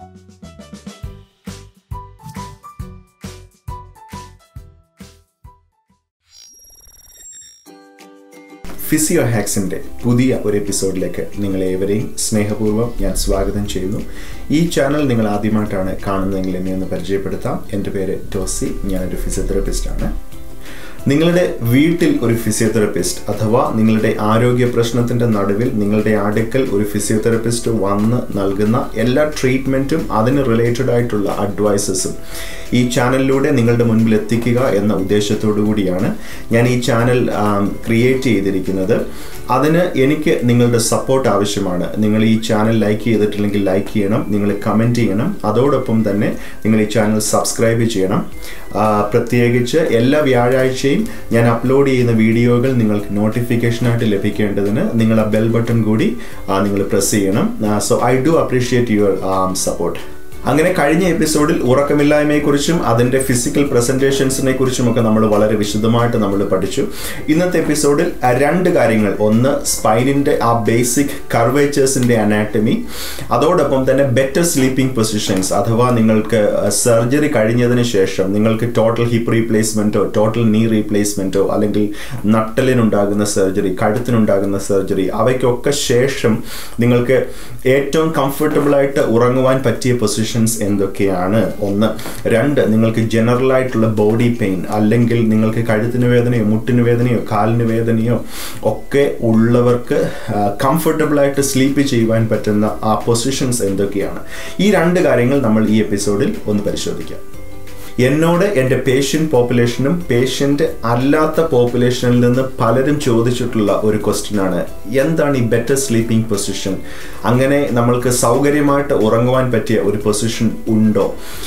physio ഹാക്സിൻ്റെ പുതിയ ഒരു എപ്പിസോഡിലേക്ക് നിങ്ങളേവരെയും സ്നേഹപൂർവ്വം ഞാൻ സ്വാഗതം ചെയ്യുന്നു ഈ ചാനൽ നിങ്ങൾ ആദ്യമായിട്ടാണ് കാണുന്നതെങ്കിൽ എന്നെ ഒന്ന് പരിചയപ്പെടുത്താം എൻ്റെ പേര് ടോസി ഞാനൊരു ഫിസിയോതെറപ്പിസ്റ്റാണ് നിങ്ങളുടെ വീട്ടിൽ ഒരു ഫിസിയോതെറപ്പിസ്റ്റ് അഥവാ നിങ്ങളുടെ ആരോഗ്യ പ്രശ്നത്തിൻ്റെ നടുവിൽ നിങ്ങളുടെ അടുക്കൽ ഒരു ഫിസിയോതെറപ്പിസ്റ്റ് വന്ന് നൽകുന്ന എല്ലാ ട്രീറ്റ്മെൻറ്റും അതിന് റിലേറ്റഡ് ആയിട്ടുള്ള അഡ്വൈസസും ഈ ചാനലിലൂടെ നിങ്ങളുടെ മുൻപിൽ എത്തിക്കുക എന്ന ഉദ്ദേശത്തോടു കൂടിയാണ് ഞാൻ ഈ ചാനൽ ക്രിയേറ്റ് ചെയ്തിരിക്കുന്നത് അതിന് എനിക്ക് നിങ്ങളുടെ സപ്പോർട്ട് ആവശ്യമാണ് നിങ്ങൾ ഈ ചാനൽ ലൈക്ക് ചെയ്തിട്ടില്ലെങ്കിൽ ലൈക്ക് ചെയ്യണം നിങ്ങൾ കമൻറ്റ് ചെയ്യണം അതോടൊപ്പം തന്നെ നിങ്ങൾ ഈ ചാനൽ സബ്സ്ക്രൈബ് ചെയ്യണം പ്രത്യേകിച്ച് എല്ലാ വ്യാഴാഴ്ചയും ഞാൻ അപ്ലോഡ് ചെയ്യുന്ന വീഡിയോകൾ നിങ്ങൾക്ക് നോട്ടിഫിക്കേഷനായിട്ട് ലഭിക്കേണ്ടതിന് നിങ്ങൾ ആ ബെൽ ബട്ടൺ കൂടി നിങ്ങൾ പ്രസ് ചെയ്യണം so I do appreciate your support അങ്ങനെ കഴിഞ്ഞ എപ്പിസോഡിൽ ഉറക്കമില്ലായ്മയെക്കുറിച്ചും അതിൻ്റെ ഫിസിക്കൽ പ്രസൻറ്റേഷൻസിനെ കുറിച്ചുമൊക്കെ നമ്മൾ വളരെ വിശദമായിട്ട് നമ്മൾ പഠിച്ചു ഇന്നത്തെ എപ്പിസോഡിൽ രണ്ട് കാര്യങ്ങൾ ഒന്ന് സ്പൈനിൻ്റെ ആ ബേസിക് കർവേച്ചേഴ്സിൻ്റെ അനാറ്റമി അതോടൊപ്പം തന്നെ ബെറ്റർ സ്ലീപ്പിംഗ് പൊസിഷൻസ് അഥവാ നിങ്ങൾക്ക് സർജറി കഴിഞ്ഞതിന് ശേഷം നിങ്ങൾക്ക് ടോട്ടൽ ഹിപ്പ് റീപ്ലേസ്മെൻറ്റോ ടോട്ടൽ നീ റീപ്ലേസ്മെൻറ്റോ അല്ലെങ്കിൽ നട്ടലിനുണ്ടാകുന്ന സർജറി കഴുത്തിനുണ്ടാകുന്ന സർജറി അവയ്ക്കൊക്കെ ശേഷം നിങ്ങൾക്ക് ഏറ്റവും കംഫർട്ടബിളായിട്ട് ഉറങ്ങുവാൻ പറ്റിയ പൊസിഷൻ പൊസിഷൻസ് എന്തൊക്കെയാണ് ഒന്ന് രണ്ട് നിങ്ങൾക്ക് ജനറൽ ആയിട്ടുള്ള ബോഡി പെയിൻ അല്ലെങ്കിൽ നിങ്ങൾക്ക് കഴുത്തിന് വേദനയോ മുട്ടിന് വേദനയോ കാലിന് വേദനയോ ഒക്കെ ഉള്ളവർക്ക് കംഫർട്ടബിൾ ആയിട്ട് സ്ലീപ്പ് ചെയ്യുവാൻ പറ്റുന്ന ആ പൊസിഷൻസ് എന്തൊക്കെയാണ് ഈ രണ്ട് കാര്യങ്ങൾ നമ്മൾ ഈ എപ്പിസോഡിൽ ഒന്ന് പരിശോധിക്കാം എന്നോട് എൻ്റെ പേഷ്യൻ്റ് പോപ്പുലേഷനും പേഷ്യൻ്റ് അല്ലാത്ത പോപ്പുലേഷനിൽ നിന്ന് പലരും ചോദിച്ചിട്ടുള്ള ഒരു ക്വസ്റ്റ്യൻ ആണ് എന്താണ് ഈ ബെറ്റർ സ്ലീപ്പിംഗ് പൊസിഷൻ അങ്ങനെ നമ്മൾക്ക് സൗകര്യമായിട്ട് ഉറങ്ങുവാൻ പറ്റിയ ഒരു പൊസിഷൻ ഉണ്ടോ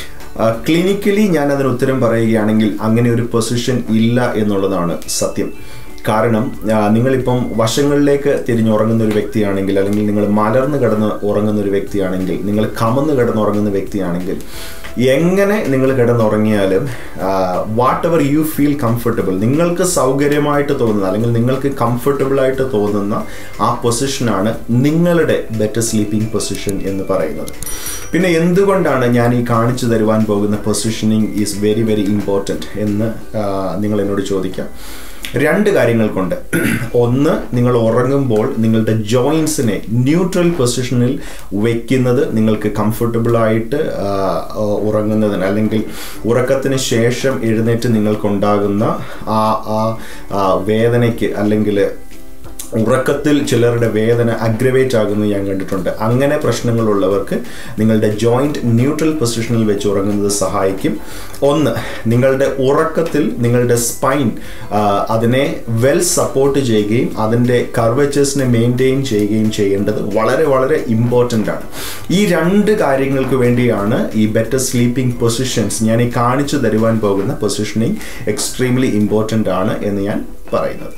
ക്ലിനിക്കലി ഞാൻ അതിന് ഉത്തരം പറയുകയാണെങ്കിൽ അങ്ങനെ ഒരു പൊസിഷൻ ഇല്ല എന്നുള്ളതാണ് സത്യം കാരണം നിങ്ങളിപ്പം വശങ്ങളിലേക്ക് തിരിഞ്ഞുറങ്ങുന്ന ഒരു വ്യക്തിയാണെങ്കിൽ അല്ലെങ്കിൽ നിങ്ങൾ മലർന്ന് കിടന്ന് ഉറങ്ങുന്ന ഒരു വ്യക്തിയാണെങ്കിൽ നിങ്ങൾ കമന്ന് കിടന്നുറങ്ങുന്ന വ്യക്തിയാണെങ്കിൽ എങ്ങനെ നിങ്ങൾ കിടന്നുറങ്ങിയാലും whatever you feel comfortable നിങ്ങൾക്ക് സൗകര്യമായിട്ട് തോന്നുന്ന അല്ലെങ്കിൽ നിങ്ങൾക്ക് കംഫർട്ടബിൾ ആയിട്ട് തോന്നുന്ന ആ പൊസിഷനാണ് നിങ്ങളുടെ ബെറ്റർ സ്ലീപ്പിംഗ് പൊസിഷൻ എന്ന് പറയുന്നത് പിന്നെ എന്തുകൊണ്ടാണ് ഞാൻ ഈ കാണിച്ചു തരുവാൻ പോകുന്ന positioning is very very important എന്ന് നിങ്ങൾ എന്നോട് ചോദിക്കാം രണ്ട് കാര്യങ്ങൾ കൊണ്ട് ഒന്ന് നിങ്ങൾ ഉറങ്ങുമ്പോൾ നിങ്ങളുടെ ജോയിൻസിനെ ന്യൂട്രൽ പൊസിഷനിൽ വയ്ക്കുന്നത് നിങ്ങൾക്ക് കംഫർട്ടബിൾ ആയിട്ട് ഉറങ്ങുന്നതിന് അല്ലെങ്കിൽ ഉറക്കത്തിന് ശേഷം എഴുന്നേറ്റ് നിങ്ങൾക്കുണ്ടാകുന്ന ആ ആ വേദനയ്ക്ക് അല്ലെങ്കിൽ ഉറക്കത്തിൽ ചിലരുടെ വേദന അഗ്രവേറ്റ് ആകുന്നത് ഞാൻ കണ്ടിട്ടുണ്ട് അങ്ങനെ പ്രശ്നങ്ങളുള്ളവർക്ക് നിങ്ങളുടെ ജോയിൻറ്റ് ന്യൂട്രൽ പൊസിഷനിൽ വെച്ച് ഉറങ്ങുന്നത് സഹായിക്കും ഒന്ന് നിങ്ങളുടെ ഉറക്കത്തിൽ നിങ്ങളുടെ സ്പൈൻ അതിനെ വെൽ സപ്പോർട്ട് ചെയ്യുകയും അതിൻ്റെ കർവേച്ചേഴ്സിനെ മെയിൻറ്റെയിൻ ചെയ്യുകയും ചെയ്യേണ്ടത് വളരെ വളരെ ഇമ്പോർട്ടൻ്റ് ആണ് ഈ രണ്ട് കാര്യങ്ങൾക്ക് വേണ്ടിയാണ് ഈ ബെറ്റർ സ്ലീപ്പിംഗ് പൊസിഷൻസ് ഞാൻ ഈ കാണിച്ചു തരുവാൻ പോകുന്ന പൊസിഷനിങ് എക്സ്ട്രീംലി ഇമ്പോർട്ടൻ്റ് ആണ് എന്ന് ഞാൻ പറയുന്നത്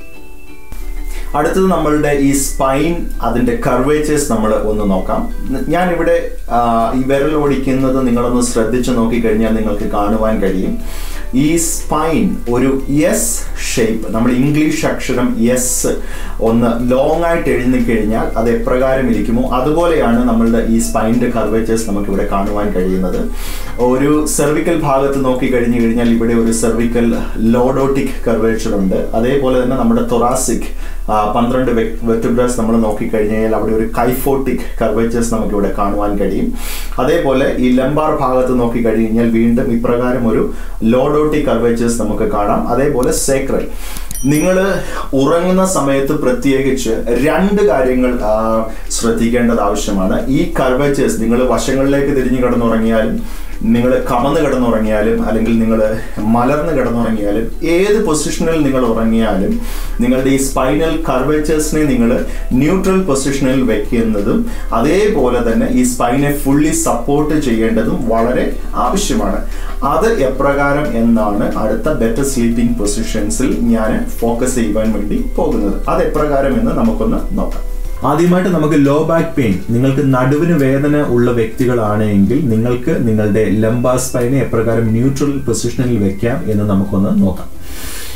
അടുത്തത് നമ്മളുടെ ഈ സ്പൈൻ അതിൻ്റെ കർവേച്ചേഴ്സ് നമ്മൾ ഒന്ന് നോക്കാം ഞാനിവിടെ ഈ വിരൽ ഓടിക്കുന്നത് നിങ്ങളൊന്ന് ശ്രദ്ധിച്ചു നോക്കിക്കഴിഞ്ഞാൽ നിങ്ങൾക്ക് കാണുവാൻ കഴിയും ഈ സ്പൈൻ ഒരു എസ് ഷേപ്പ് നമ്മൾ ഇംഗ്ലീഷ് അക്ഷരം എസ് ഒന്ന് ലോങ് ആയിട്ട് എഴുതി കഴിഞ്ഞാൽ അത് എപ്രകാരം ഇരിക്കുമോ അതുപോലെയാണ് നമ്മളുടെ ഈ സ്പൈനിൻ്റെ കർവേച്ചേഴ്സ് നമുക്ക് ഇവിടെ കാണുവാൻ കഴിയുന്നത് ഒരു സെർവിക്കൽ ഭാഗത്ത് നോക്കി കഴിഞ്ഞു കഴിഞ്ഞാൽ ഇവിടെ ഒരു സെർവിക്കൽ ലോഡോട്ടിക് കർവേച്ചർ ഉണ്ട് അതേപോലെ തന്നെ നമ്മുടെ തൊറാസിക് പന്ത്രണ്ട് വെർട്ടിബ്രസ് നമ്മൾ നോക്കിക്കഴിഞ്ഞാൽ അവിടെ ഒരു കൈഫോട്ടിക് കർവേച്ചേഴ്സ് നമുക്ക് ഇവിടെ കാണുവാൻ കഴിയും അതേപോലെ ഈ ലംബാർ ഭാഗത്ത് നോക്കിക്കഴിഞ്ഞാൽ വീണ്ടും ഇപ്രകാരം ഒരു ലോഡോട്ടിക് കർവേച്ചേഴ്സ് നമുക്ക് കാണാം അതേപോലെ സേക്രൽ നിങ്ങൾ ഉറങ്ങുന്ന സമയത്ത് പ്രത്യേകിച്ച് രണ്ട് കാര്യങ്ങൾ ശ്രദ്ധിക്കേണ്ടത് ആവശ്യമാണ് ഈ കർവേച്ചേഴ്സ് നിങ്ങൾ വശങ്ങളിലേക്ക് തിരിഞ്ഞു കിടന്നുറങ്ങിയാലും നിങ്ങൾ കമന്ന് കിടന്നുറങ്ങിയാലും അല്ലെങ്കിൽ നിങ്ങൾ മലർന്ന് കിടന്നുറങ്ങിയാലും ഏത് പൊസിഷനിൽ നിങ്ങൾ ഉറങ്ങിയാലും നിങ്ങളുടെ ഈ സ്പൈനൽ കർവേച്ചേഴ്സിനെ നിങ്ങൾ ന്യൂട്രൽ പൊസിഷനിൽ വെക്കുന്നതും അതേപോലെ തന്നെ ഈ സ്പൈനെ ഫുള്ളി സപ്പോർട്ട് ചെയ്യേണ്ടതും വളരെ ആവശ്യമാണ് അത് എപ്രകാരം എന്നാണ് അടുത്ത ബെറ്റർ സ്ലീപ്പിംഗ് പൊസിഷൻസിൽ ഞാൻ ഫോക്കസ് ചെയ്യുവാൻ വേണ്ടി പോകുന്നത് അത് എപ്രകാരം എന്ന് നമുക്കൊന്ന് നോക്കാം ആദ്യമായിട്ട് നമുക്ക് ലോ ബാക്ക് പെയിൻ നിങ്ങൾക്ക് നടുവിന് വേദന ഉള്ള വ്യക്തികളാണെങ്കിൽ നിങ്ങൾക്ക് നിങ്ങളുടെ ലംബാ സ്പൈനെ എപ്രകാരം ന്യൂട്രൽ പൊസിഷനിൽ വെക്കാം എന്ന് നമുക്കൊന്ന് നോക്കാം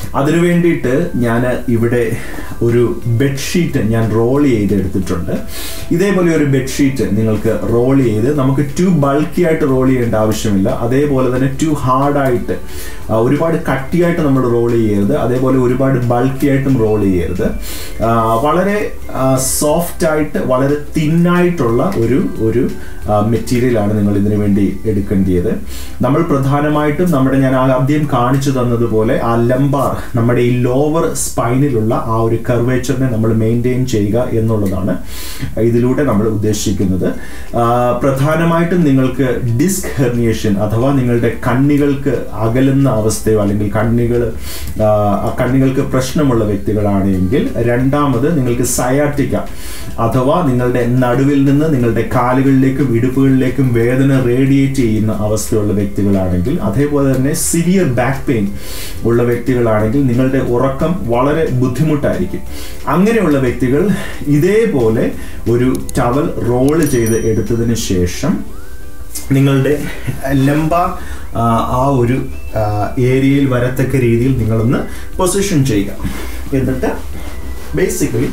അതിനു വേണ്ടിയിട്ട് ഞാൻ ഇവിടെ ഒരു ബെഡ്ഷീറ്റ് ഞാൻ റോൾ ചെയ്ത് എടുത്തിട്ടുണ്ട് ഇതേപോലെ ഒരു ബെഡ്ഷീറ്റ് നിങ്ങൾക്ക് റോൾ ചെയ്ത് നമുക്ക് ടു ബൾക്കി ആയിട്ട് റോൾ ചെയ്യേണ്ട ആവശ്യമില്ല അതേപോലെ തന്നെ ടു ഹാർഡായിട്ട് ഒരുപാട് കട്ടിയായിട്ട് നമ്മൾ റോൾ ചെയ്യരുത് അതേപോലെ ഒരുപാട് ബൾക്കി ആയിട്ടും റോൾ ചെയ്യരുത് ആ, വളരെ സോഫ്റ്റ് ആയിട്ട് വളരെ തിന്നായിട്ടുള്ള ഒരു ഒരു മെറ്റീരിയലാണ് നിങ്ങൾ ഇതിനു വേണ്ടി എടുക്കേണ്ടത് നമ്മൾ പ്രധാനമായിട്ടും നമ്മുടെ ഞാൻ ആദ്യം കാണിച്ചു തന്നതുപോലെ ആ ലംബാർ നമ്മുടെ ഈ ലോവർ സ്പൈനിലുള്ള ആ ഒരു കർവേച്ചറിനെ നമ്മൾ മെയിൻറ്റെയിൻ ചെയ്യുക എന്നുള്ളതാണ് ഇതിലൂടെ നമ്മൾ ഉദ്ദേശിക്കുന്നത് ആ, പ്രധാനമായിട്ടും നിങ്ങൾക്ക് ഡിസ്ക് ഹെർണിയേഷൻ അഥവാ നിങ്ങളുടെ കണ്ണികൾക്ക് അകലുന്ന അവസ്ഥയോ അല്ലെങ്കിൽ കണ്ണികൾ ആ കണ്ണികൾക്ക് പ്രശ്നമുള്ള വ്യക്തികളാണെങ്കിൽ രണ്ടാമത് നിങ്ങൾക്ക് സയാറ്റിക്ക അഥവാ നിങ്ങളുടെ നടുവിൽ നിന്ന് നിങ്ങളുടെ കാലുകളിലേക്കും ഇടുപ്പുകളിലേക്കും വേദന റേഡിയേറ്റ് ചെയ്യുന്ന അവസ്ഥയുള്ള വ്യക്തികളാണെങ്കിൽ അതേപോലെ തന്നെ സിവിയർ ബാക്ക് പെയിൻ ഉള്ള വ്യക്തികളാണെങ്കിൽ നിങ്ങളുടെ ഉറക്കം വളരെ ബുദ്ധിമുട്ടായിരിക്കും അങ്ങനെയുള്ള വ്യക്തികൾ ഇതേപോലെ ഒരു ടവൽ റോള് ചെയ്ത് എടുത്തതിന് ശേഷം നിങ്ങളുടെ ലംബ ആ, ആ ഒരു ആ, ഏരിയയിൽ വരത്തക്ക രീതിയിൽ നിങ്ങളൊന്ന് പൊസിഷൻ ചെയ്യുക എന്നിട്ട് ബേസിക്കലി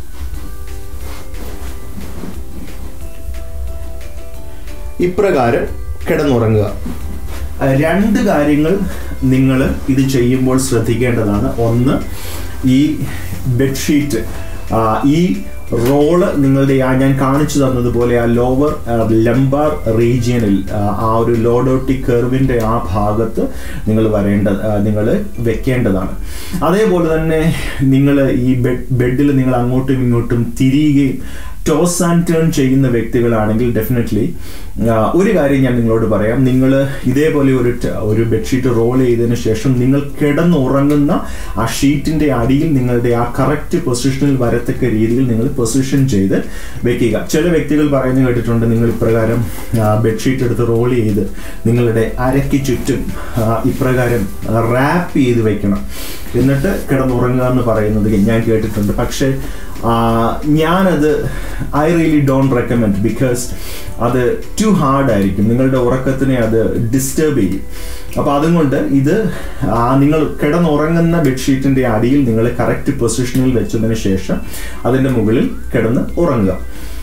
ഇപ്രകാരം കിടന്നുറങ്ങുക ആ, രണ്ട് കാര്യങ്ങൾ നിങ്ങൾ ഇത് ചെയ്യുമ്പോൾ ശ്രദ്ധിക്കേണ്ടതാണ് ഒന്ന് ഈ ബെഡ്ഷീറ്റ് ആ, ഈ റോള് നിങ്ങളുടെ ആ ഞാൻ കാണിച്ചു തന്നതുപോലെ ആ ലോവർ ലംബാർ റീജിയനിൽ ആ ഒരു ലോഡോട്ടിക് കെർവിൻ്റെ ആ ഭാഗത്ത് നിങ്ങൾ വരേണ്ട നിങ്ങൾ വെക്കേണ്ടതാണ് അതേപോലെ തന്നെ നിങ്ങൾ ഈ ബെഡ് ബെഡിൽ നിങ്ങൾ അങ്ങോട്ടും ഇങ്ങോട്ടും തിരിയുകയും ടോസ് ആൻഡ് ടേൺ ചെയ്യുന്ന വ്യക്തികളാണെങ്കിൽ ഡെഫിനറ്റ്ലി ഒരു കാര്യം ഞാൻ നിങ്ങളോട് പറയാം നിങ്ങൾ ഇതേപോലെ ഒരു ട- ഒരു ബെഡ്ഷീറ്റ് റോൾ ചെയ്തതിന് ശേഷം നിങ്ങൾ കിടന്നുറങ്ങുന്ന ആ ഷീറ്റിന്റെ അടിയിൽ നിങ്ങളുടെ ആ കറക്റ്റ് പൊസിഷനിൽ വരത്തക്ക രീതിയിൽ നിങ്ങൾ പൊസിഷൻ ചെയ്ത് വെക്കുക ചില വ്യക്തികൾ പറയുന്നത് കേട്ടിട്ടുണ്ട് നിങ്ങൾ ഇപ്രകാരം ബെഡ്ഷീറ്റ് എടുത്ത് റോൾ ചെയ്ത് നിങ്ങളുടെ അരയ്ക്ക് ചുറ്റും ആ, ഇപ്രകാരം റാപ്പ് ചെയ്ത് വെക്കണം എന്നിട്ട് കിടന്നുറങ്ങുക എന്ന് പറയുന്നത് ഞാൻ കേട്ടിട്ടുണ്ട് പക്ഷേ ആ, ഞാനത് I really don't recommend because അത് ടു ഹാർഡ് ആയിരിക്കും നിങ്ങളുടെ ഉറക്കത്തിനെ അത് ഡിസ്റ്റർബ് ചെയ്യും അപ്പോൾ അതുകൊണ്ട് ഇത് ആ, നിങ്ങൾ കിടന്നുറങ്ങുന്ന ബെഡ്ഷീറ്റിന്റെ അടിയിൽ നിങ്ങൾ കറക്റ്റ് പൊസിഷനിൽ വെച്ചതിന് ശേഷം അതിൻ്റെ മുകളിൽ കിടന്ന് ഉറങ്ങുക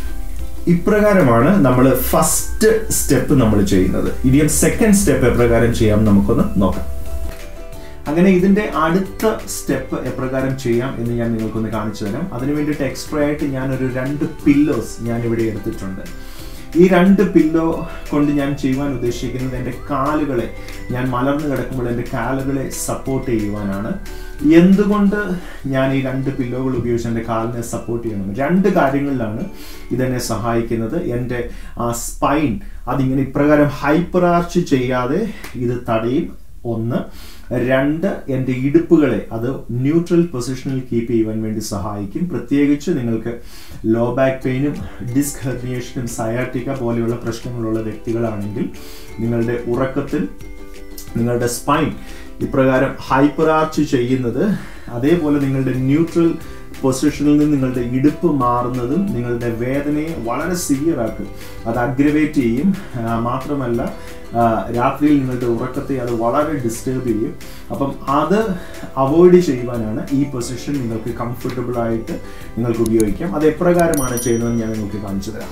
ഇപ്രകാരമാണ് നമ്മൾ ഫസ്റ്റ് സ്റ്റെപ്പ് നമ്മൾ ചെയ്യുന്നത് ഇനിയും സെക്കൻഡ് സ്റ്റെപ്പ് എപ്രകാരം ചെയ്യാം നമുക്കൊന്ന് നോക്കാം അങ്ങനെ ഇതിന്റെ അടുത്ത സ്റ്റെപ്പ് എപ്രകാരം ചെയ്യാം എന്ന് ഞാൻ നിങ്ങൾക്കൊന്ന് കാണിച്ചു തരാം അതിനു വേണ്ടിയിട്ട് എക്സ്ട്രാ ആയിട്ട് ഞാൻ ഒരു രണ്ട് പില്ലോസ് ഞാൻ ഇവിടെ എടുത്തിട്ടുണ്ട് ഈ രണ്ട് പില്ലോ കൊണ്ട് ഞാൻ ചെയ്യുവാൻ ഉദ്ദേശിക്കുന്നത് എൻ്റെ കാലുകളെ ഞാൻ മലർന്നു കിടക്കുമ്പോൾ എൻ്റെ കാലുകളെ സപ്പോർട്ട് ചെയ്യുവാനാണ് എന്തുകൊണ്ട് ഞാൻ ഈ രണ്ട് പില്ലോകൾ ഉപയോഗിച്ച് എൻ്റെ കാലിനെ സപ്പോർട്ട് ചെയ്യണം രണ്ട് കാര്യങ്ങളിലാണ് ഇതെന്നെ സഹായിക്കുന്നത് എൻ്റെ ആ സ്പൈൻ അതിങ്ങനെ ഇപ്രകാരം ഹൈപ്പർ ആർച്ച് ചെയ്യാതെ ഇത് തടയും ഒന്ന് രണ്ട് എൻ്റെ ഇടുപ്പുകളെ അത് ന്യൂട്രൽ പൊസിഷനിൽ കീപ്പ് ചെയ്യുവാൻ വേണ്ടി സഹായിക്കും പ്രത്യേകിച്ച് നിങ്ങൾക്ക് ലോ ബാക്ക് പെയിനും ഡിസ്ക് ഹെർണിയേഷനും സയാറ്റിക്ക പോലെയുള്ള പ്രശ്നങ്ങളുള്ള വ്യക്തികളാണെങ്കിൽ നിങ്ങളുടെ ഉറക്കത്തിൽ നിങ്ങളുടെ സ്പൈൻ ഇപ്രകാരം ഹൈപ്പർ ആർച്ച് ചെയ്യുന്നത് അതേപോലെ നിങ്ങളുടെ ന്യൂട്രൽ പൊസിഷനിൽ നിന്ന് നിങ്ങളുടെ ഇടുപ്പ് മാറുന്നതും നിങ്ങളുടെ വേദനയെ വളരെ സിവിയർ ആക്കും അത് അഗ്രവേറ്റ് ചെയ്യും ആ, മാത്രമല്ല ആ, രാത്രിയിൽ നിങ്ങളുടെ ഉറക്കത്തെ അത് വളരെ ഡിസ്റ്റർബ് ചെയ്യും അപ്പം അത് അവോയ്ഡ് ചെയ്യുവാനാണ് ഈ പൊസിഷൻ നിങ്ങൾക്ക് കംഫർട്ടബിൾ ആയിട്ട് നിങ്ങൾക്ക് ഉപയോഗിക്കാം അത് എപ്രകാരമാണ് ചെയ്യുന്നതെന്ന് ഞാൻ നിങ്ങൾക്ക് കാണിച്ചു തരാം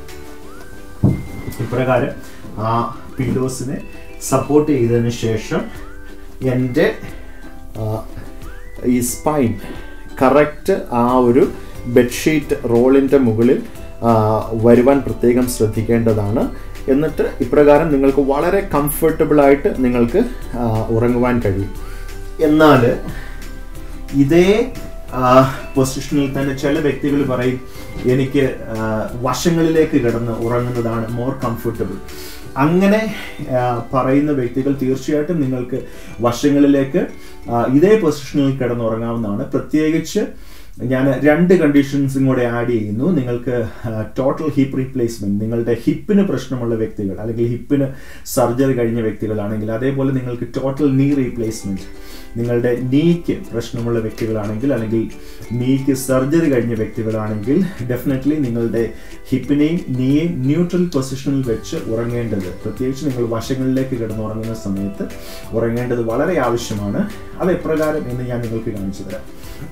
ഇപ്രകാരം ആ പില്ലോസിനെ സപ്പോർട്ട് ചെയ്തതിന് ശേഷം എൻ്റെ ആ, ഈ സ്പൈൻ കറക്റ്റ് ആ ഒരു ബെഡ്ഷീറ്റ് റോളിൻ്റെ മുകളിൽ ആ, വരുവാൻ പ്രത്യേകം ശ്രദ്ധിക്കേണ്ടതാണ് എന്നിട്ട് ഇപ്രകാരം നിങ്ങൾക്ക് വളരെ കംഫർട്ടബിൾ ആയിട്ട് നിങ്ങൾക്ക് ആ, ഉറങ്ങുവാൻ കഴിയും എന്നാൽ ഇതേ പൊസിഷനിൽ തന്നെ ചില വ്യക്തികൾ പറയും എനിക്ക് ആ, വശങ്ങളിലേക്ക് കിടന്ന് ഉറങ്ങുന്നതാണ് മോർ കംഫർട്ടബിൾ അങ്ങനെ ആ, പറയുന്ന വ്യക്തികൾ തീർച്ചയായിട്ടും നിങ്ങൾക്ക് വശങ്ങളിലേക്ക് ആ, ഇതേ പൊസിഷനിൽ കിടന്നുറങ്ങാവുന്നതാണ് പ്രത്യേകിച്ച് ഞാൻ രണ്ട് കണ്ടീഷൻസും കൂടെ ആഡ് ചെയ്യുന്നു നിങ്ങൾക്ക് ടോട്ടൽ ഹിപ്പ് റീപ്ലേസ്മെന്റ് നിങ്ങളുടെ ഹിപ്പിന് പ്രശ്നമുള്ള വ്യക്തികൾ അല്ലെങ്കിൽ ഹിപ്പിന് സർജറി കഴിഞ്ഞ വ്യക്തികളാണെങ്കിൽ അതേപോലെ നിങ്ങൾക്ക് ടോട്ടൽ നീ റീപ്ലേസ്മെന്റ് നിങ്ങളുടെ നീക്ക് പ്രശ്നമുള്ള വ്യക്തികളാണെങ്കിൽ അല്ലെങ്കിൽ നീക്ക് സർജറി കഴിഞ്ഞ വ്യക്തികളാണെങ്കിൽ ഡെഫിനറ്റ്ലി നിങ്ങളുടെ ഹിപ്പിനെയും നീയെയും ന്യൂട്രൽ പൊസിഷനിൽ വെച്ച് ഉറങ്ങേണ്ടത് പ്രത്യേകിച്ച് നിങ്ങൾ വശങ്ങളിലേക്ക് കിടന്ന് ഉറങ്ങുന്ന സമയത്ത് ഉറങ്ങേണ്ടത് വളരെ ആവശ്യമാണ് അത് എപ്രകാരം എന്ന് ഞാൻ നിങ്ങൾക്ക് കാണിച്ചു തരാം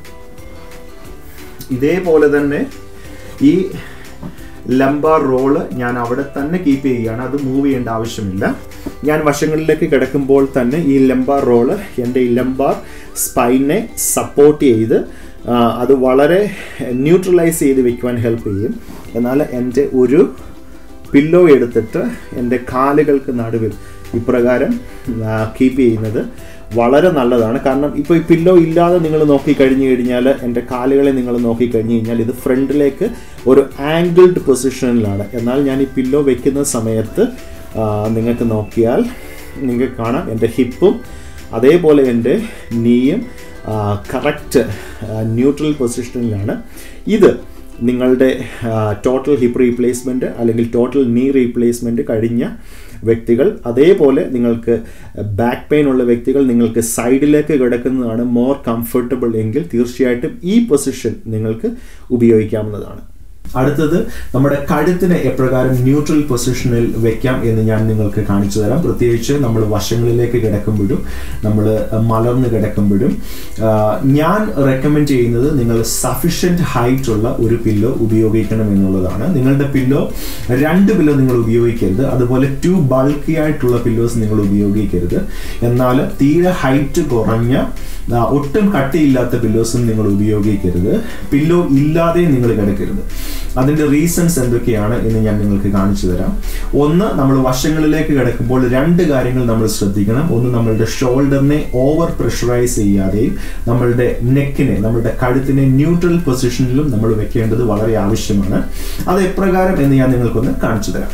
ഇതേപോലെ തന്നെ ഈ ലംബാർ റോള് ഞാൻ അവിടെ തന്നെ കീപ്പ് ചെയ്യുകയാണ് അത് മൂവ് ചെയ്യേണ്ട ആവശ്യമില്ല ഞാൻ വശങ്ങളിലേക്ക് കിടക്കുമ്പോൾ തന്നെ ഈ ലംബാർ റോള് എൻ്റെ ഈ ലംബാർ സ്പൈനെ സപ്പോർട്ട് ചെയ്ത് ആ, അത് വളരെ ന്യൂട്രലൈസ് ചെയ്ത് വെക്കുവാൻ ഹെൽപ്പ് ചെയ്യും എന്നാൽ എൻ്റെ ഒരു പില്ലോ എടുത്തിട്ട് എൻ്റെ കാലുകൾക്ക് നടുവിൽ ഇപ്രകാരം കീപ്പ് ചെയ്യുന്നത് വളരെ നല്ലതാണ് കാരണം ഇപ്പോൾ ഈ പില്ലോ ഇല്ലാതെ നിങ്ങൾ നോക്കിക്കഴിഞ്ഞു കഴിഞ്ഞാൽ എൻ്റെ കാലുകളെ നിങ്ങൾ നോക്കിക്കഴിഞ്ഞു കഴിഞ്ഞാൽ ഇത് ഫ്രണ്ടിലേക്ക് ഒരു ആംഗിൾഡ് പൊസിഷനിലാണ് എന്നാൽ ഞാൻ ഈ പില്ലോ വെക്കുന്ന സമയത്ത് ആ, നിങ്ങൾക്ക് നോക്കിയാൽ നിങ്ങൾക്ക് കാണാം എൻ്റെ ഹിപ്പും അതേപോലെ എൻ്റെ നീയും കറക്റ്റ് ന്യൂട്രൽ പൊസിഷനിലാണ് ഇത് നിങ്ങളുടെ ടോട്ടൽ ഹിപ്പ് റീപ്ലേസ്മെൻറ്റ് അല്ലെങ്കിൽ ടോട്ടൽ നീ റീപ്ലേസ്മെൻറ്റ് കഴിഞ്ഞ വ്യക്തികൾ അതേപോലെ നിങ്ങൾക്ക് ബാക്ക് പെയിൻ ഉള്ള വ്യക്തികൾ നിങ്ങൾക്ക് സൈഡിലേക്ക് കിടക്കുന്നതാണ് മോർ കംഫർട്ടബിൾ എങ്കിൽ തീർച്ചയായിട്ടും ഈ പൊസിഷൻ നിങ്ങൾക്ക് ഉപയോഗിക്കാവുന്നതാണ് അടുത്തത് നമ്മുടെ കഴുത്തിനെ എപ്രകാരം ന്യൂട്രൽ പൊസിഷനിൽ വെക്കാം എന്ന് ഞാൻ നിങ്ങൾക്ക് കാണിച്ചു തരാം പ്രത്യേകിച്ച് നമ്മൾ വശങ്ങളിലേക്ക് കിടക്കുമ്പോഴും നമ്മൾ മലർന്ന് കിടക്കുമ്പോഴും ആ, ഞാൻ റെക്കമെൻഡ് ചെയ്യുന്നത് നിങ്ങൾ സഫിഷ്യൻറ്റ് ഹൈറ്റ് ഉള്ള ഒരു പില്ലോ ഉപയോഗിക്കണം എന്നുള്ളതാണ് നിങ്ങളുടെ പില്ലോ രണ്ട് പില്ലോ നിങ്ങൾ ഉപയോഗിക്കരുത് അതുപോലെ ടു ബൾക്കി ആയിട്ടുള്ള പില്ലോസ് നിങ്ങൾ ഉപയോഗിക്കരുത് എന്നാൽ തീരെ ഹൈറ്റ് കുറഞ്ഞ ആ, ഒട്ടും കട്ടിയില്ലാത്ത പില്ലോസും നിങ്ങൾ ഉപയോഗിക്കരുത് പില്ലോ ഇല്ലാതെ നിങ്ങൾ കിടക്കരുത് അതിൻ്റെ റീസൺസ് എന്തൊക്കെയാണ് എന്ന് ഞാൻ നിങ്ങൾക്ക് കാണിച്ചു തരാം ഒന്ന് നമ്മൾ വശങ്ങളിലേക്ക് കിടക്കുമ്പോൾ രണ്ട് കാര്യങ്ങൾ നമ്മൾ ശ്രദ്ധിക്കണം ഒന്ന് നമ്മളുടെ ഷോൾഡറിനെ ഓവർ പ്രഷറൈസ് ചെയ്യാതെയും നമ്മളുടെ നെക്കിനെ നമ്മളുടെ കഴുത്തിനെ ന്യൂട്രൽ പൊസിഷനിലും നമ്മൾ വെക്കേണ്ടത് വളരെ ആവശ്യമാണ് അത് എപ്രകാരം എന്ന് ഞാൻ നിങ്ങൾക്കൊന്ന് കാണിച്ചു തരാം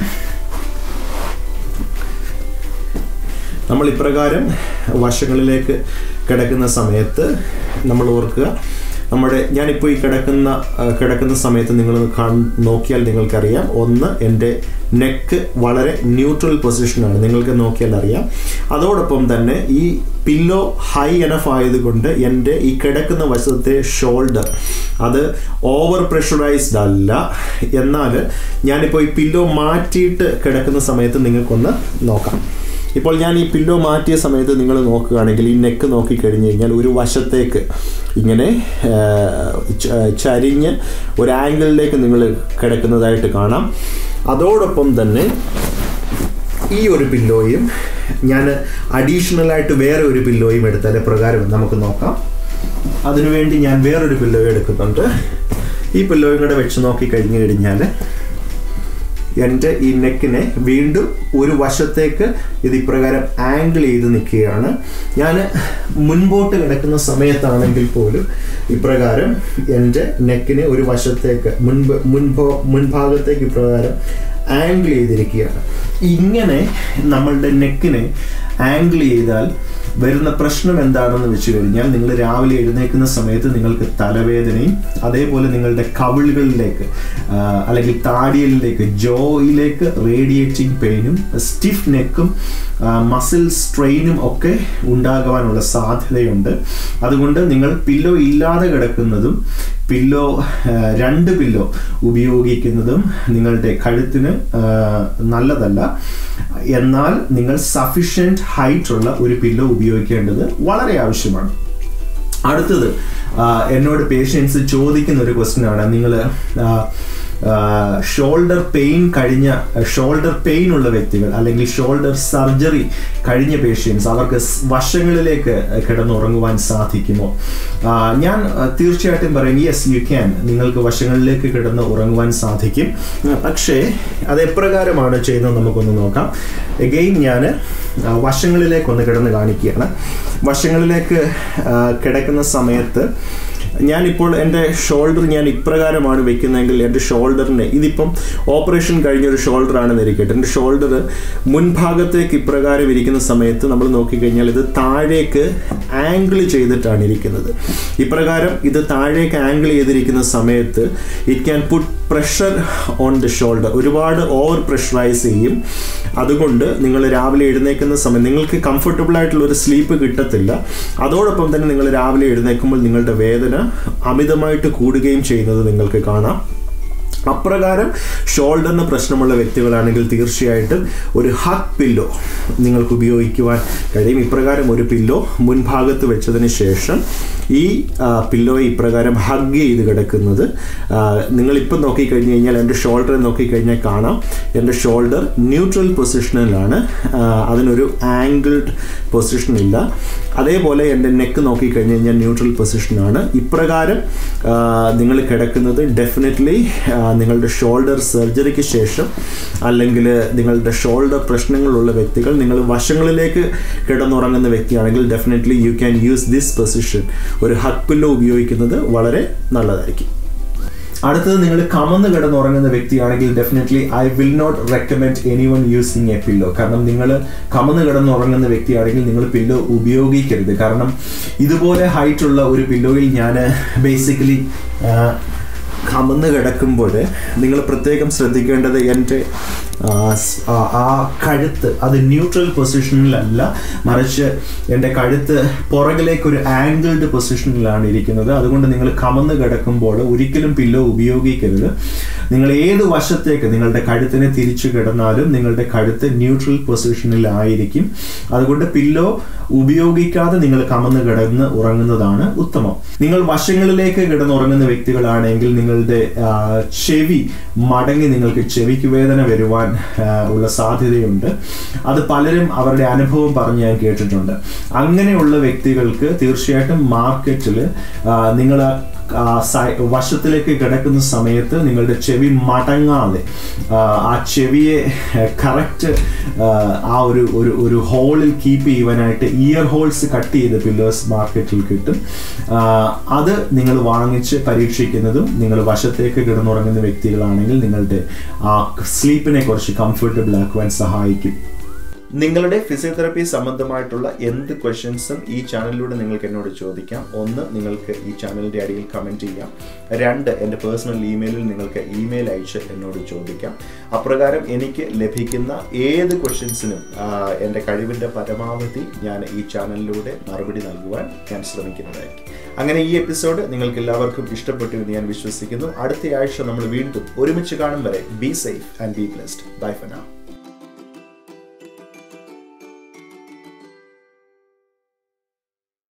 നമ്മൾ ഇപ്രകാരം വശങ്ങളിലേക്ക് കിടക്കുന്ന സമയത്ത് നമ്മൾ ഓർക്കുക നമ്മുടെ ഞാനിപ്പോൾ ഈ കിടക്കുന്ന ആ, കിടക്കുന്ന സമയത്ത് നിങ്ങൾ കാൺ- നോക്കിയാൽ നിങ്ങൾക്കറിയാം ഒന്ന് എൻ്റെ നെക്ക് വളരെ ന്യൂട്രൽ പൊസിഷനാണ് നിങ്ങൾക്ക് നോക്കിയാൽ അറിയാം അതോടൊപ്പം തന്നെ ഈ പില്ലോ ഹൈ എനഫ് ആയതുകൊണ്ട് എൻ്റെ ഈ കിടക്കുന്ന വശത്തെ ഷോൾഡർ അത് ഓവർ പ്രഷറൈസ്ഡ് അല്ല എന്നാൽ ഞാനിപ്പോൾ ഈ പില്ലോ മാറ്റിയിട്ട് കിടക്കുന്ന സമയത്ത് നിങ്ങൾക്കൊന്ന് നോക്കാം ഇപ്പോൾ ഞാൻ ഈ പില്ലോ മാറ്റിയ സമയത്ത് നിങ്ങൾ നോക്കുകയാണെങ്കിൽ ഈ നെക്ക് നോക്കിക്കഴിഞ്ഞ് കഴിഞ്ഞാൽ ഒരു വശത്തേക്ക് ഇങ്ങനെ ആ, ച- ചരിഞ്ഞ് ഒരു ആംഗിളിലേക്ക് നിങ്ങൾ കിടക്കുന്നതായിട്ട് കാണാം അതോടൊപ്പം തന്നെ ഈ ഒരു പില്ലോയും ഞാൻ അഡീഷണൽ ആയിട്ട് വേറെ ഒരു പില്ലോയും എടുത്താൽ പ്രകാരം നമുക്ക് നോക്കാം അതിനുവേണ്ടി ഞാൻ വേറൊരു പില്ലോ എടുക്കുന്നുണ്ട് ഈ പില്ലോയും കൂടെ വെച്ച് നോക്കി കഴിഞ്ഞു കഴിഞ്ഞാൽ എൻ്റെ ഈ നെക്കിനെ വീണ്ടും ഒരു വശത്തേക്ക് ഇത് ഇപ്രകാരം ആംഗിൾ ചെയ്ത് നിൽക്കുകയാണ് ഞാൻ മുൻപോട്ട് കിടക്കുന്ന സമയത്താണെങ്കിൽ പോലും ഇപ്രകാരം എൻ്റെ നെക്കിനെ ഒരു വശത്തേക്ക് മുൻപ് മുൻപോ മുൻഭാഗത്തേക്ക് ഇപ്രകാരം ആംഗിൾ ചെയ്തിരിക്കുകയാണ് ഇങ്ങനെ നമ്മളുടെ നെക്കിനെ ആംഗിൾ ചെയ്താൽ വരുന്ന പ്രശ്നം എന്താണെന്ന് വെച്ച് കഴിഞ്ഞാൽ നിങ്ങൾ രാവിലെ എഴുന്നേൽക്കുന്ന സമയത്ത് നിങ്ങൾക്ക് തലവേദനയും അതേപോലെ നിങ്ങളുടെ കവിളുകളിലേക്ക് ആ, അല്ലെങ്കിൽ താടിയലിലേക്ക് ജോയിലേക്ക് റേഡിയേറ്റിംഗ് പെയിനും സ്റ്റിഫ് നെക്കും മസിൽ സ്ട്രെയിനും ഒക്കെ ഉണ്ടാകുവാനുള്ള സാധ്യതയുണ്ട് അതുകൊണ്ട് നിങ്ങൾ പില്ലോ ഇല്ലാതെ കിടക്കുന്നതും പില്ലോ ആ, രണ്ട് പില്ലോ ഉപയോഗിക്കുന്നതും നിങ്ങളുടെ കഴുത്തിന് ആ, നല്ലതല്ല എന്നാൽ നിങ്ങൾ സഫിഷ്യൻറ്റ് ഹൈറ്റ് ഉള്ള ഒരു പില്ലോ ഉപയോഗിക്കേണ്ടത് വളരെ ആവശ്യമാണ് അടുത്തത് ആ, എന്നോട് പേഷ്യൻസ് ചോദിക്കുന്ന ഒരു ക്വസ്റ്റ്യൻ ആണ് നിങ്ങൾ ഷോൾഡർ പെയിൻ കഴിഞ്ഞ ഷോൾഡർ പെയിൻ ഉള്ള വ്യക്തികൾ അല്ലെങ്കിൽ ഷോൾഡർ സർജറി കഴിഞ്ഞ പേഷ്യൻസ് അവർക്ക് സ് വശങ്ങളിലേക്ക് കിടന്നുറങ്ങുവാൻ സാധിക്കുമോ ആ, ഞാൻ ആ, തീർച്ചയായിട്ടും പറയും യെസ് യു ക്യാൻ നിങ്ങൾക്ക് വശങ്ങളിലേക്ക് കിടന്ന് ഉറങ്ങുവാൻ സാധിക്കും ആ, പക്ഷേ അത് എപ്രകാരമാണ് ചെയ്യുന്നത് നമുക്കൊന്ന് നോക്കാം എഗെയിൻ ഞാൻ വശങ്ങളിലേക്ക് ഒന്ന് കിടന്ന് കാണിക്കുകയാണ് വശങ്ങളിലേക്ക് ആ, കിടക്കുന്ന സമയത്ത് ഞാനിപ്പോൾ എൻ്റെ ഷോൾഡർ ഞാൻ ഇപ്രകാരമാണ് വെക്കുന്നതെങ്കിൽ എൻ്റെ ഷോൾഡറിനെ ഇതിപ്പം ഓപ്പറേഷൻ കഴിഞ്ഞൊരു ഷോൾഡർ ആണെന്ന് ഇരിക്കട്ടെ എൻ്റെ ഷോൾഡർ മുൻഭാഗത്തേക്ക് ഇപ്രകാരം ഇരിക്കുന്ന സമയത്ത് നമ്മൾ നോക്കിക്കഴിഞ്ഞാൽ ഇത് താഴേക്ക് ആംഗിൾ ചെയ്തിട്ടാണ് ഇരിക്കുന്നത് ഇപ്രകാരം ഇത് താഴേക്ക് ആംഗിൾ ചെയ്തിരിക്കുന്ന സമയത്ത് it can put pressure on the shoulder ഒരുപാട് ഓവർ പ്രഷറൈസ് ചെയ്യും അതുകൊണ്ട് നിങ്ങൾ രാവിലെ എഴുന്നേക്കുന്ന സമയം നിങ്ങൾക്ക് കംഫർട്ടബിൾ ആയിട്ടുള്ള ഒരു സ്ലീപ്പ് കിട്ടത്തില്ല അതോടൊപ്പം തന്നെ നിങ്ങൾ രാവിലെ എഴുന്നേൽക്കുമ്പോൾ നിങ്ങളുടെ വേദന അമിതമായിട്ട് കൂടുകയും ചെയ്യുന്നത് നിങ്ങൾക്ക് കാണാം അപ്രകാരം ഷോൾഡറിന് പ്രശ്നമുള്ള വ്യക്തികളാണെങ്കിൽ തീർച്ചയായിട്ടും ഒരു ഹഗ് പില്ലോ നിങ്ങൾക്ക് ഉപയോഗിക്കുവാൻ കഴിയും ഇപ്രകാരം ഒരു പില്ലോ മുൻഭാഗത്ത് വെച്ചതിന് ശേഷം ഈ പില്ലോയെ ഇപ്രകാരം ഹഗ് ചെയ്ത് കിടക്കുന്നത് നിങ്ങളിപ്പോൾ നോക്കിക്കഴിഞ്ഞ് കഴിഞ്ഞാൽ എൻ്റെ ഷോൾഡർ നോക്കിക്കഴിഞ്ഞാൽ കാണാം എൻ്റെ ഷോൾഡർ ന്യൂട്രൽ പൊസിഷനിലാണ് അതിനൊരു ആംഗിൾഡ് പൊസിഷൻ ഇല്ല അതേപോലെ എൻ്റെ നെക്ക് നോക്കിക്കഴിഞ്ഞ് കഴിഞ്ഞാൽ ന്യൂട്രൽ പൊസിഷനാണ് ഇപ്രകാരം നിങ്ങൾ കിടക്കുന്നത് ഡെഫിനറ്റ്ലി നിങ്ങളുടെ ഷോൾഡർ സർജറിക്ക് ശേഷം അല്ലെങ്കിൽ നിങ്ങളുടെ ഷോൾഡർ പ്രശ്നങ്ങളുള്ള വ്യക്തികൾ നിങ്ങൾ വശങ്ങളിലേക്ക് കിടന്നുറങ്ങുന്ന വ്യക്തിയാണെങ്കിൽ definitely you can use this position ഒരു ഹക്ക് പില്ലോ ഉപയോഗിക്കുന്നത് വളരെ നല്ലതായിരിക്കും അടുത്തത് നിങ്ങൾ കമന്ന് കിടന്നുറങ്ങുന്ന വ്യക്തിയാണെങ്കിൽ definitely I will not recommend any one using a pillow കാരണം നിങ്ങൾ കമന്ന് കിടന്നുറങ്ങുന്ന വ്യക്തിയാണെങ്കിൽ നിങ്ങൾ പില്ലോ ഉപയോഗിക്കരുത് കാരണം ഇതുപോലെ ഹൈറ്റ് ഉള്ള ഒരു പില്ലോയിൽ ഞാൻ ബേസിക്കലി കമന്ന് കിടക്കുമ്പോൾ നിങ്ങൾ പ്രത്യേകം ശ്രദ്ധിക്കേണ്ടത് എൻ്റെ ആ കഴുത്ത് അത് ന്യൂട്രൽ പൊസിഷനിലല്ല മറിച്ച് എൻ്റെ കഴുത്ത് പുറകിലേക്ക് ഒരു ആംഗിൾഡ് പൊസിഷനിലാണ് ഇരിക്കുന്നത് അതുകൊണ്ട് നിങ്ങൾ കമന്ന് കിടക്കുമ്പോൾ ഒരിക്കലും പില്ലോ ഉപയോഗിക്കരുത് നിങ്ങൾ ഏത് വശത്തേക്ക് നിങ്ങളുടെ കഴുത്തിനെ തിരിച്ചു കിടന്നാലും നിങ്ങളുടെ കഴുത്ത് ന്യൂട്രൽ പൊസിഷനിലായിരിക്കും അതുകൊണ്ട് പില്ലോ ഉപയോഗിക്കാതെ നിങ്ങൾ കമന്ന് കിടന്ന് ഉറങ്ങുന്നതാണ് ഉത്തമം നിങ്ങൾ വശങ്ങളിലേക്ക് കിടന്നുറങ്ങുന്ന വ്യക്തികളാണെങ്കിൽ നിങ്ങളുടെ ചെവി മടങ്ങി നിങ്ങൾക്ക് ചെവിക്ക് വേദന വരുവാൻ ഉള്ള സാധ്യതയുണ്ട് അത് പലരും അവരുടെ അനുഭവം പറഞ്ഞ് ഞാൻ കേട്ടിട്ടുണ്ട് അങ്ങനെയുള്ള വ്യക്തികൾക്ക് തീർച്ചയായിട്ടും മാർക്കറ്റിൽ നിങ്ങൾ വശത്തിലേക്ക് കിടക്കുന്ന സമയത്ത് നിങ്ങളുടെ ചെവി മടങ്ങാതെ ആ ചെവിയെ കറക്റ്റ് ആ ഒരു ഒരു ഒരു ഹോളിൽ കീപ്പ് ചെയ്യുവാനായിട്ട് ഇയർ ഹോൾസ് കട്ട് ചെയ്ത് പില്ലേഴ്സ് മാർക്കറ്റിൽ കിട്ടും അത് നിങ്ങൾ വാങ്ങിച്ച് പരീക്ഷിക്കുന്നതും നിങ്ങൾ വശത്തേക്ക് കിടന്നുറങ്ങുന്ന വ്യക്തികളാണെങ്കിൽ നിങ്ങളുടെ ആ സ്ലീപ്പിനെ കുറച്ച് കംഫർട്ടബിൾ ആക്കുവാൻ സഹായിക്കും നിങ്ങളുടെ ഫിസിയോതെറപ്പി സംബന്ധമായിട്ടുള്ള എന്ത് ക്വസ്റ്റ്യൻസും ഈ ചാനലിലൂടെ നിങ്ങൾക്ക് എന്നോട് ചോദിക്കാം ഒന്ന് നിങ്ങൾക്ക് ഈ ചാനലിൻ്റെ അടിയിൽ കമൻറ്റ് ചെയ്യാം രണ്ട് എൻ്റെ പേഴ്സണൽ ഇമെയിലിൽ നിങ്ങൾക്ക് ഇമെയിൽ അയച്ച് എന്നോട് ചോദിക്കാം അപ്രകാരം എനിക്ക് ലഭിക്കുന്ന ഏത് ക്വസ്റ്റ്യൻസിനും എൻ്റെ കഴിവിൻ്റെ പരമാവധി ഞാൻ ഈ ചാനലിലൂടെ മറുപടി നൽകുവാൻ ഞാൻ ശ്രമിക്കുന്നതായിരിക്കും അങ്ങനെ ഈ എപ്പിസോഡ് നിങ്ങൾക്ക് എല്ലാവർക്കും ഇഷ്ടപ്പെട്ടു എന്ന് ഞാൻ വിശ്വസിക്കുന്നു അടുത്ത ആഴ്ച നമ്മൾ വീണ്ടും ഒരുമിച്ച് കാണും വരെ be safe and be blessed bye for now